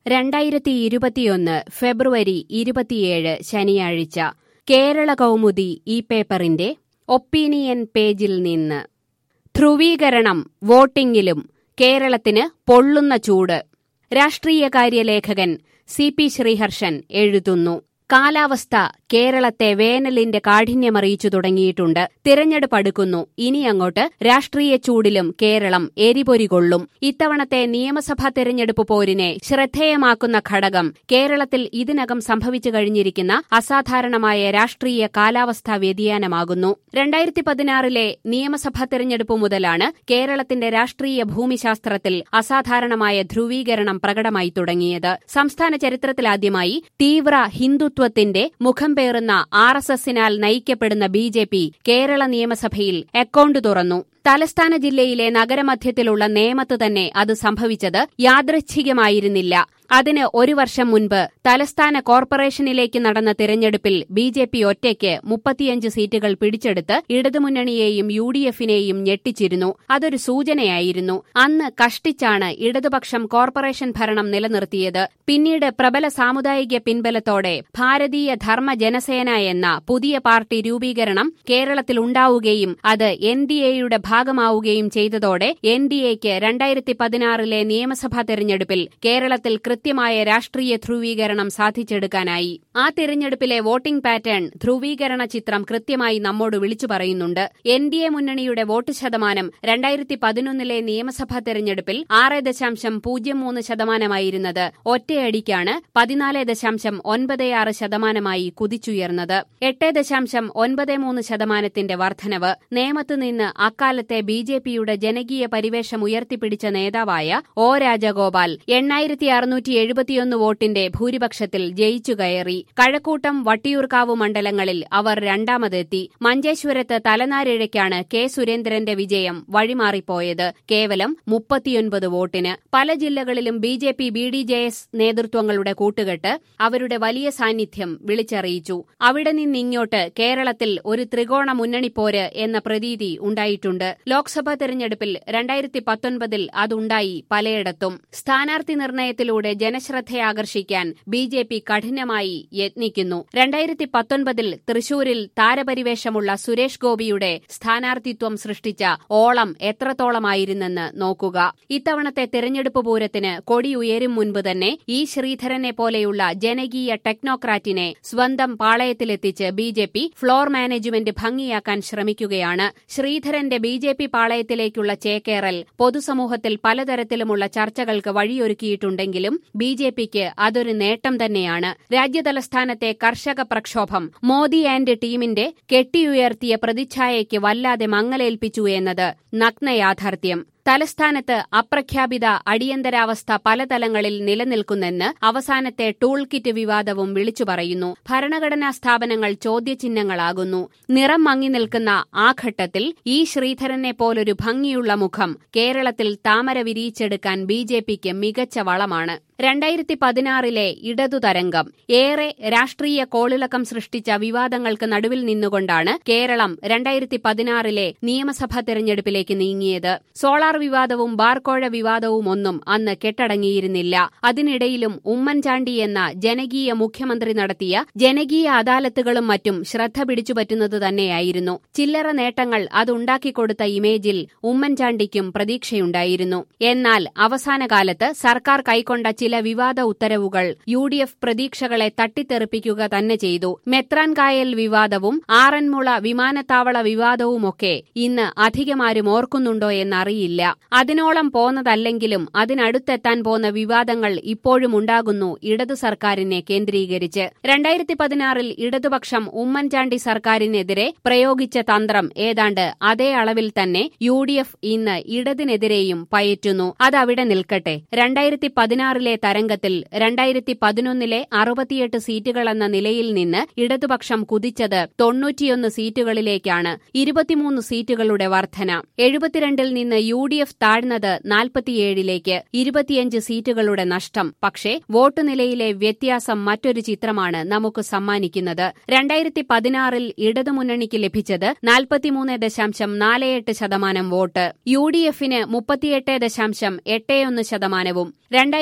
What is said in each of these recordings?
രണ്ടായിരത്തി ഇരുപത്തിയൊന്ന് ഫെബ്രുവരി ഇരുപത്തിയേഴ് ശനിയാഴ്ച കേരള കൗമുദി ഈ പേപ്പറിന്റെ ഒപ്പീനിയൻ പേജിൽ നിന്ന് ധ്രുവീകരണം വോട്ടിംഗിലും കേരളത്തിന് പൊള്ളുന്ന ചൂട് രാഷ്ട്രീയകാര്യ ലേഖകൻ സി പി ശ്രീഹർഷൻ എഴുതുന്നു കാലാവസ്ഥ കേരളത്തെ വേനലിന്റെ കാഠിന്യമറിയിച്ചു തുടങ്ങിയിട്ടുണ്ട് തിരഞ്ഞെടുപ്പ് അടുക്കുന്നു ഇനി അങ്ങോട്ട് രാഷ്ട്രീയ ചൂടിലും കേരളം എരിപൊരി കൊള്ളും ഇത്തവണത്തെ നിയമസഭാ തെരഞ്ഞെടുപ്പ് പോരിനെ ശ്രദ്ധേയമാക്കുന്ന ഘടകം കേരളത്തിൽ ഇതിനകം സംഭവിച്ചു കഴിഞ്ഞിരിക്കുന്ന അസാധാരണമായ രാഷ്ട്രീയ കാലാവസ്ഥാ വ്യതിയാനമാകുന്നു രണ്ടായിരത്തി പതിനാറിലെ നിയമസഭാ തെരഞ്ഞെടുപ്പ് മുതലാണ് കേരളത്തിന്റെ രാഷ്ട്രീയ ഭൂമിശാസ്ത്രത്തിൽ അസാധാരണമായ ധ്രുവീകരണം പ്രകടമായി തുടങ്ങിയത് സംസ്ഥാന ചരിത്രത്തിലാദ്യമായി തീവ്ര ഹിന്ദുത്വത്തിന്റെ മുഖം പേറുന്ന ആർ എസ് എസിനാൽ നയിക്കപ്പെടുന്ന ബി ജെ പി കേരള നിയമസഭയിൽ അക്കൌണ്ട് തുറന്നു തലസ്ഥാന ജില്ലയിലെ നഗരമധ്യത്തിലുള്ള നേമത്ത് തന്നെ അത് സംഭവിച്ചത് യാദൃച്ഛികമായിരുന്നില്ല അതിന് ഒരു വർഷം മുൻപ് തലസ്ഥാന കോർപ്പറേഷനിലേക്ക് നടന്ന തിരഞ്ഞെടുപ്പിൽ ബി ജെ പി ഒറ്റയ്ക്ക് മുപ്പത്തിയഞ്ച് സീറ്റുകൾ പിടിച്ചെടുത്ത് ഇടതുമുന്നണിയെയും യു ഡി എഫിനെയും ഞെട്ടിച്ചിരുന്നു അതൊരു സൂചനയായിരുന്നു അന്ന് കഷ്ടിച്ചാണ് ഇടതുപക്ഷം കോർപ്പറേഷൻ ഭരണം നിലനിർത്തിയത് പിന്നീട് പ്രബല സാമുദായിക പിൻബലത്തോടെ ഭാരതീയ ധർമ്മ ജനസേന എന്ന പുതിയ പാർട്ടി രൂപീകരണം കേരളത്തിൽ ഉണ്ടാവുകയും അത് എൻ ഡി എയുടെ ഭാഗമാവുകയും ചെയ്തതോടെ എൻ ഡി എക്ക് രണ്ടായിരത്തി പതിനാറിലെ നിയമസഭാ തെരഞ്ഞെടുപ്പിൽ കേരളത്തിൽ കൃത്യമായ രാഷ്ട്രീയ ധ്രുവീകരണം സാധിച്ചെടുക്കാനായി ആ തിരഞ്ഞെടുപ്പിലെ വോട്ടിംഗ് പാറ്റേൺ ധ്രുവീകരണ ചിത്രം കൃത്യമായി നമ്മോട് വിളിച്ചു പറയുന്നുണ്ട് എൻ ഡി എ മുന്നണിയുടെ വോട്ട് ശതമാനം രണ്ടായിരത്തി പതിനൊന്നിലെ നിയമസഭാ തെരഞ്ഞെടുപ്പിൽ ആറ് ദശാംശം പൂജ്യം മൂന്ന് ശതമാനമായിരുന്നത് ഒറ്റയടിക്കാണ് പതിനാല് ദശാംശം ഒൻപത് ആറ് ശതമാനമായി കുതിച്ചുയർന്നത് എട്ട് ദശാംശം ഒൻപത് മൂന്ന് ശതമാനത്തിന്റെ വർധനവ് നേമത്ത് നിന്ന് അക്കാലത്തെ ബി ജെ പിയുടെ ജനകീയ പരിവേഷം ഉയർത്തിപ്പിടിച്ച നേതാവായ ഒ രാജഗോപാൽ എണ്ണായിരത്തി അറുന്നൂറ്റി എഴുപത്തിയൊന്ന് വോട്ടിന്റെ ഭൂരിപക്ഷത്തിൽ ജയിച്ചു കയറി കഴക്കൂട്ടം വട്ടിയൂർക്കാവ് മണ്ഡലങ്ങളിൽ അവർ രണ്ടാമതെത്തി മഞ്ചേശ്വരത്ത് തലനാരിഴയ്ക്കാണ് കെ സുരേന്ദ്രന്റെ വിജയം വഴിമാറിപ്പോയത് കേവലം മുപ്പത്തിയൊൻപത് വോട്ടിന് പല ജില്ലകളിലും B J P B D J S നേതൃത്വങ്ങളുടെ കൂട്ടുകെട്ട് അവരുടെ വലിയ സാന്നിധ്യം വിളിച്ചറിയിച്ചു അവിടെ നിന്നിങ്ങോട്ട് കേരളത്തിൽ ഒരു ത്രികോണ മുന്നണിപ്പോര് എന്ന പ്രതീതി ഉണ്ടായിട്ടുണ്ട് ലോക്സഭാ തെരഞ്ഞെടുപ്പിൽ രണ്ടായിരത്തി പത്തൊൻപതിൽ അതുണ്ടായി പലയിടത്തും സ്ഥാനാർത്ഥി നിർണയത്തിലൂടെ ജനശ്രദ്ധയാകർഷിക്കാൻ ബി ജെ പി കഠിനമായി യത്നിക്കുന്നു രണ്ടായിരത്തി പത്തൊൻപതിൽ തൃശൂരിൽ താരപരിവേഷമുള്ള സുരേഷ് ഗോപിയുടെ സ്ഥാനാർത്ഥിത്വം സൃഷ്ടിച്ച ഓളം എത്രത്തോളമായിരുന്നെന്ന് നോക്കുക ഇത്തവണത്തെ തെരഞ്ഞെടുപ്പ് പൂരത്തിന് കൊടിയുയരും മുൻപ് തന്നെ ഈ ശ്രീധരനെ പോലെയുള്ള ജനകീയ ടെക്നോക്രാറ്റിനെ സ്വന്തം പാളയത്തിലെത്തിച്ച് B J P floor management ഭംഗിയാക്കാൻ ശ്രമിക്കുകയാണ് ശ്രീധരന്റെ ബി ജെ പി പാളയത്തിലേക്കുള്ള ചേക്കേറൽ പൊതുസമൂഹത്തിൽ പലതരത്തിലുമുള്ള ചർച്ചകൾക്ക് വഴിയൊരുക്കിയിട്ടുണ്ടെങ്കിലും ബി ജെ പിക്ക് അതൊരു നേട്ടം തന്നെയാണ് രാജ്യതലസ്ഥാനത്തെ കർഷക പ്രക്ഷോഭം മോദി ആൻഡ് ടീമിന്റെ കെട്ടിയുയർത്തിയ പ്രതിച്ഛായയ്ക്ക് വല്ലാതെ മങ്ങലേൽപ്പിച്ചു എന്നത് നഗ്നയാഥാർത്ഥ്യം തലസ്ഥാനത്ത് അപ്രഖ്യാപിത അടിയന്തരാവസ്ഥ പലതലങ്ങളിൽ നിലനിൽക്കുന്നെന്ന് അവസാനത്തെ ടൂൾ കിറ്റ് വിവാദവും വിളിച്ചു പറയുന്നു ഭരണഘടനാ സ്ഥാപനങ്ങൾ ചോദ്യചിഹ്നങ്ങളാകുന്നു നിറം മങ്ങി നിൽക്കുന്ന ആ ഘട്ടത്തിൽ ഈ ശ്രീധരനെ പോലൊരു ഭംഗിയുള്ള മുഖം കേരളത്തിൽ താമര വിരിയിച്ചെടുക്കാൻ ബി ജെ പിക്ക് മികച്ച വളമാണ് രണ്ടായിരത്തി പതിനാറിലെ ഇടതുതരംഗം ഏറെ രാഷ്ട്രീയ കോളിളക്കം സൃഷ്ടിച്ച വിവാദങ്ങൾക്ക് നടുവിൽ നിന്നുകൊണ്ടാണ് കേരളം രണ്ടായിരത്തി പതിനാറിലെ നിയമസഭാ തെരഞ്ഞെടുപ്പിലേക്ക് നീങ്ങിയത് സോളാർ വിവാദവും ബാർക്കോഴ വിവാദവും ഒന്നും അന്ന് കെട്ടടങ്ങിയിരുന്നില്ല അതിനിടയിലും ഉമ്മൻചാണ്ടി എന്ന ജനകീയ മുഖ്യമന്ത്രി നടത്തിയ ജനകീയ അദാലത്തുകളും മറ്റും ശ്രദ്ധ പിടിച്ചുപറ്റുന്നത് തന്നെയായിരുന്നു ചില്ലറ നേട്ടങ്ങൾ അതുണ്ടാക്കിക്കൊടുത്ത ഇമേജിൽ ഉമ്മൻചാണ്ടിക്കും പ്രതീക്ഷയുണ്ടായിരുന്നു എന്നാൽ അവസാനകാലത്ത് സർക്കാർ കൈക്കൊണ്ട ചില വിവാദ ഉത്തരവുകൾ യു ഡി എഫ് പ്രതീക്ഷകളെ തട്ടിത്തെറിപ്പിക്കുക തന്നെ ചെയ്തു മെത്രാൻകായൽ വിവാദവും ആറന്മുള വിമാനത്താവള വിവാദവുമൊക്കെ ഇന്ന് അധികമാരും ഓർക്കുന്നുണ്ടോ എന്നറിയില്ല അതിനോളം പോന്നതല്ലെങ്കിലും അതിനടുത്തെത്താൻ പോന്ന വിവാദങ്ങൾ ഇപ്പോഴും ഉണ്ടാകുന്നു ഇടതു സർക്കാരിനെ കേന്ദ്രീകരിച്ച് രണ്ടായിരത്തി പതിനാറിൽ ഇടതുപക്ഷം ഉമ്മൻചാണ്ടി സർക്കാരിനെതിരെ പ്രയോഗിച്ച തന്ത്രം ഏതാണ്ട് അതേ അളവിൽ തന്നെ യു ഡി എഫ് ഇന്ന് ഇടതിനെതിരെയും പയറ്റുന്നു അതവിടെ നിൽക്കട്ടെ രണ്ടായിരത്തി പതിനാറിലെ തരംഗത്തിൽ രണ്ടായിരത്തി പതിനൊന്നിലെ അറുപത്തിയെട്ട് സീറ്റുകളെന്ന നിലയിൽ നിന്ന് ഇടതുപക്ഷം കുതിച്ചത് തൊണ്ണൂറ്റിയൊന്ന് സീറ്റുകളിലേക്കാണ് ഇരുപത്തിമൂന്ന് സീറ്റുകളുടെ വർധന എഴുപത്തിരണ്ടിൽ നിന്ന് യു ഡി എഫ് താഴ്ന്നത് നാൽപ്പത്തിയേഴിലേക്ക് ഇരുപത്തിയഞ്ച് സീറ്റുകളുടെ നഷ്ടം പക്ഷേ വോട്ട് നിലയിലെ വ്യത്യാസം മറ്റൊരു ചിത്രമാണ് നമുക്ക് സമ്മാനിക്കുന്നത് രണ്ടായിരത്തി പതിനാറിൽ ഇടതുമുന്നണിക്ക് ലഭിച്ചത് നാൽപ്പത്തിമൂന്ന് ദശാംശം നാല് എട്ട് ശതമാനം വോട്ട് യു ഡി എഫിന് മുപ്പത്തിയെട്ട് ദശാംശം എട്ട് ഒന്ന് ശതമാനവും രണ്ടായിരത്തി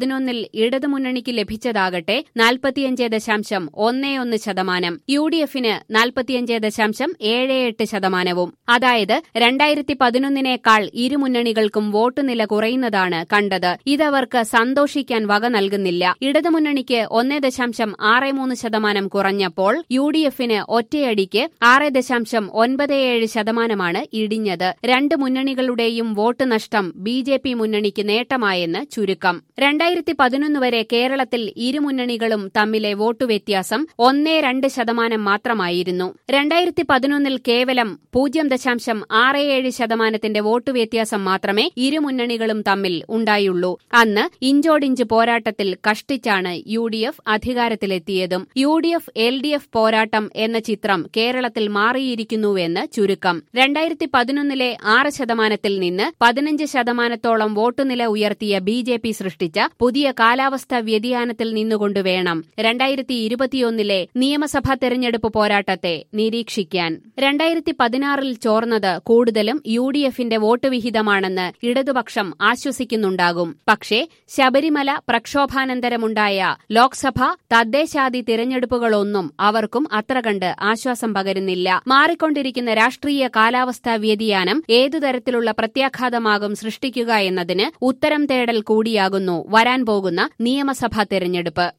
പതിനൊന്നിൽ ഇടതുമുന്നണിക്ക് ലഭിച്ചതാകട്ടെ നാൽപ്പത്തിയഞ്ച് ദശാംശം ഒന്നേ ഒന്ന് ശതമാനം യു ഡി എഫിന് നാൽപ്പത്തിയഞ്ച് ദശാംശം ഏഴ് എട്ട് ശതമാനവും അതായത് രണ്ടായിരത്തി പതിനൊന്നിനേക്കാൾ ഇരുമുന്നണികൾക്കും വോട്ട് നില കുറയുന്നതാണ് കണ്ടത് ഇതവർക്ക് സന്തോഷിക്കാൻ വക നൽകുന്നില്ല ഇടതുമുന്നണിക്ക് ഒന്നേ ദശാംശം ആറ് മൂന്ന് ശതമാനം കുറഞ്ഞപ്പോൾ യു ഡി എഫിന് ഒറ്റയടിക്ക് ആറ് ദശാംശം ഒൻപത് ഏഴ് ശതമാനമാണ് ഇടിഞ്ഞത് രണ്ട് മുന്നണികളുടെയും വോട്ട് നഷ്ടം ബി ജെ പി മുന്നണിക്ക് നേട്ടമായെന്ന് ചുരുക്കം രണ്ടായിരത്തി പതിനൊന്ന് വരെ കേരളത്തിൽ ഇരുമുന്നണികളും തമ്മിലെ വോട്ടു വ്യത്യാസം ഒന്നേ രണ്ട് ശതമാനം മാത്രമായിരുന്നു രണ്ടായിരത്തി പതിനൊന്നിൽ കേവലം പൂജ്യം ദശാംശം ആറ് ഏഴ് ശതമാനത്തിന്റെ വോട്ടു വ്യത്യാസം മാത്രമേ ഇരുമുന്നണികളും തമ്മിൽ ഉണ്ടായുള്ളൂ അന്ന് ഇഞ്ചോടിഞ്ച് പോരാട്ടത്തിൽ കഷ്ടിച്ചാണ് യു ഡി എഫ് അധികാരത്തിലെത്തിയതും U D F L D F പോരാട്ടം എന്ന ചിത്രം കേരളത്തിൽ മാറിയിരിക്കുന്നുവെന്ന് ചുരുക്കം രണ്ടായിരത്തി പതിനൊന്നിലെ ആറ് ശതമാനത്തിൽ നിന്ന് പതിനഞ്ച് ശതമാനത്തോളം വോട്ടുനില ഉയർത്തിയ ബി ജെ പി സൃഷ്ടിച്ച പുതിയ കാലാവസ്ഥാ വ്യതിയാനത്തിൽ നിന്നുകൊണ്ട് വേണം രണ്ടായിരത്തി ഇരുപത്തിയൊന്നിലെ നിയമസഭാ തെരഞ്ഞെടുപ്പ് പോരാട്ടത്തെ നിരീക്ഷിക്കാൻ രണ്ടായിരത്തി പതിനാറിൽ ചോർന്നത് കൂടുതലും യു ഡി എഫിന്റെ വോട്ട് വിഹിതമാണെന്ന് ഇടതുപക്ഷം ആശ്വസിക്കുന്നുണ്ടാകും പക്ഷേ ശബരിമല പ്രക്ഷോഭാനന്തരമുണ്ടായ ലോക്സഭ തദ്ദേശാദി തിരഞ്ഞെടുപ്പുകളൊന്നും അവർക്കും അത്ര കണ്ട് ആശ്വാസം പകരുന്നില്ല മാറിക്കൊണ്ടിരിക്കുന്ന രാഷ്ട്രീയ കാലാവസ്ഥാ വ്യതിയാനം ഏതു തരത്തിലുള്ള പ്രത്യാഘാതമാകും സൃഷ്ടിക്കുക എന്നതിന് ഉത്തരം തേടൽ കൂടിയാകുന്നു വരാൻ പോകുന്ന നിയമസഭാ തെരഞ്ഞെടുപ്പ്